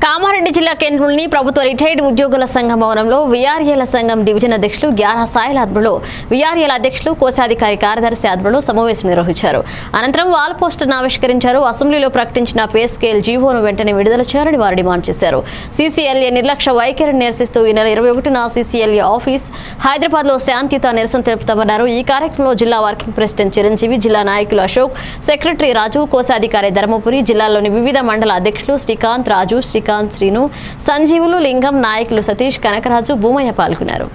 కామారెడ్డి జిల్లా కేంద్రంలోని ప్రభుత్వ రిటైర్డ్ ఉద్యోగుల సంఘం భవనంలో విఆర్ఏల సంఘం డివిజన్ అధ్యక్షులు గ్యారా సాయిల ఆధ్వర్యంలో విఆర్ఏల అధ్యక్షులు కోశాధికారి కార్యదర్శి ఆధ్వర్యంలో సమావేశం నిర్వహించారు అనంతరం వాల్ పోస్టర్ను ఆవిష్కరించారు అసెంబ్లీలో ప్రకటించిన పే స్కేల్ జీవోను వెంటనే విడుదల చేయాలని వారు డిమాండ్ చేశారు సీసీఎల్ఏ నిర్లక్ష్య వైఖరిని నిరసిస్తూ ఈ నెల ఇరవై ఒకటిన సీసీఎల్ఏ ఆఫీస్ హైదరాబాద్ లో శాంతియుత నిరసన తెలుపుతామన్నారు ఈ కార్యక్రమంలో జిల్లా వర్కింగ్ ప్రెసిడెంట్ చిరంజీవి జిల్లా నాయకులు అశోక్ సెక్రటరీ రాజు కోశాధికారి ధర్మపురి జిల్లాలోని వివిధ మండల అధ్యక్షులు శ్రీకాంత్ రాజు శ్రీకాంత్ శ్రీను సంజీవులు లింగం నాయకులు సతీష్ కనకరాజు భూమయ్య పాల్గొన్నారు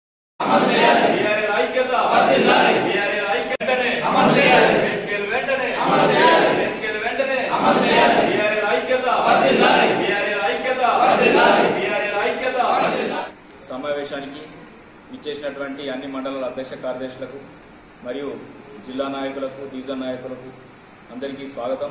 బీఆర్ఎల్ ఐక్యత బీఆర్ఎల్ ఐక్యత వేసుకెళ్ళి వెంటనే వేసుకెళ్ళి వెంటనే బీఆర్ఎల్ ఐక్యత బీఆర్ఎల్ ఐక్యత బీఆర్ఎల్ ఐక్యత సమావేశానికి ఇచ్చేసినటువంటి అన్ని మండలాల అధ్యక్ష కార్యదర్శులకు మరియు జిల్లా నాయకులకు డివిజన్ నాయకులకు అందరికీ స్వాగతం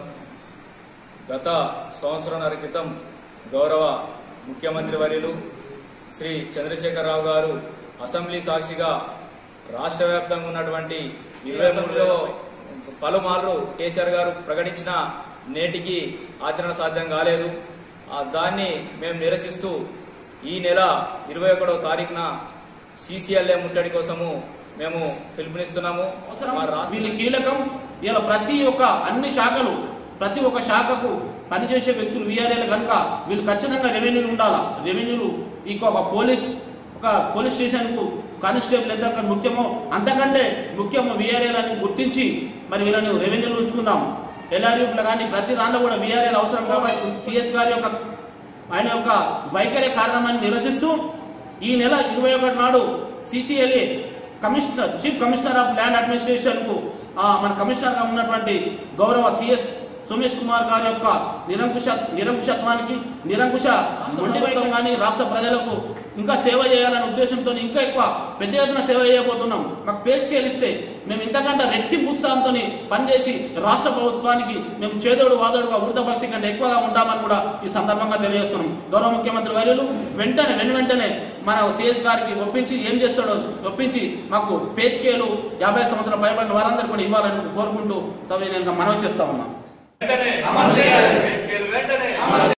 గత సంవత్సరంన్నర క్రితం గౌరవ ముఖ్యమంత్రి వర్యులు శ్రీ చంద్రశేఖరరావు గారు అసెంబ్లీ సాక్షిగా రాష్ట్ర వ్యాప్తంగా ఉన్నటువంటి ఇరవై మూడులో పలుమార్లు కేసీఆర్ గారు ప్రకటించిన నేటికి ఆచరణ సాధ్యం కాలేదు ఆ దాన్ని మేము నిరసిస్తూ ఈ నెల ఇరవై ఒకటో తారీఖున సీసీఎల్ఏ ముట్టడి కోసము మేము పిలుపునిస్తున్నాము మా రాష్ట్ర వీళ్ళు కీలకం ఇలా ప్రతి ఒక్క అన్ని శాఖలు ప్రతి ఒక్క శాఖకు పనిచేసే వ్యక్తులు వీఆర్ఏలు కనుక వీళ్ళు ఖచ్చితంగా రెవెన్యూలు ఉండాలా రెవెన్యూలు ఇంకొక పోలీస్ ఒక పోలీస్ స్టేషన్ కు కానిస్టేబుల్ ఎంత ముఖ్యమో అంతకంటే ముఖ్యమో వీఆర్ఏలని గుర్తించి మరి వీళ్ళని రెవెన్యూలు ఉంచుకుందాం ఎల్ఆర్యూలో కానీ ప్రతి దాంట్లో కూడా వీఆర్ఏలు అవసరం కాబట్టి సిఎస్ గారి యొక్క ఆయన యొక్క వైఖరి కారణమని నిరసిస్తూ ఈ నెల ఇరవై ఒకటి నాడు CCLA commissioner chief commissioner of land administration కు ఆ, మన కమిషనర్ గా ఉన్నటువంటి గౌరవ సిఎస్ సోమేష్ కుమార్ గారి యొక్క నిరంకుశ నిరంకుశత్వానికి నిరంకుశ మొండి వైఖరి కానీ రాష్ట్ర ప్రజలకు ఇంకా సేవ చేయాలనే ఉద్దేశంతో ఇంకా ఎక్కువ పెద్ద ఎత్తున సేవ చేయబోతున్నాం మాకు పే స్కేల్ ఇస్తే మేము ఇంతకంటే రెట్టింపు ఉత్సాహంతో పనిచేసి రాష్ట్ర ప్రభుత్వానికి మేము చేదోడు వాదోడుగా వృద్ధ భక్తి కంటే ఎక్కువగా ఉంటామని కూడా ఈ సందర్భంగా తెలియజేస్తున్నాం గౌరవ ముఖ్యమంత్రి వర్యులు వెంటనే వెను వెంటనే మన సిఎస్ గారికి ఒప్పించి ఏం చేస్తాడో ఒప్పించి మాకు పే స్కేలు యాభై సంవత్సరాల పైబడిన వారందరూ కూడా ఇవ్వాలని కోరుకుంటూ సభ నేను మనవి చేస్తా ఉన్నా వెంటనే వేసుకెళ్ళి వెంటనే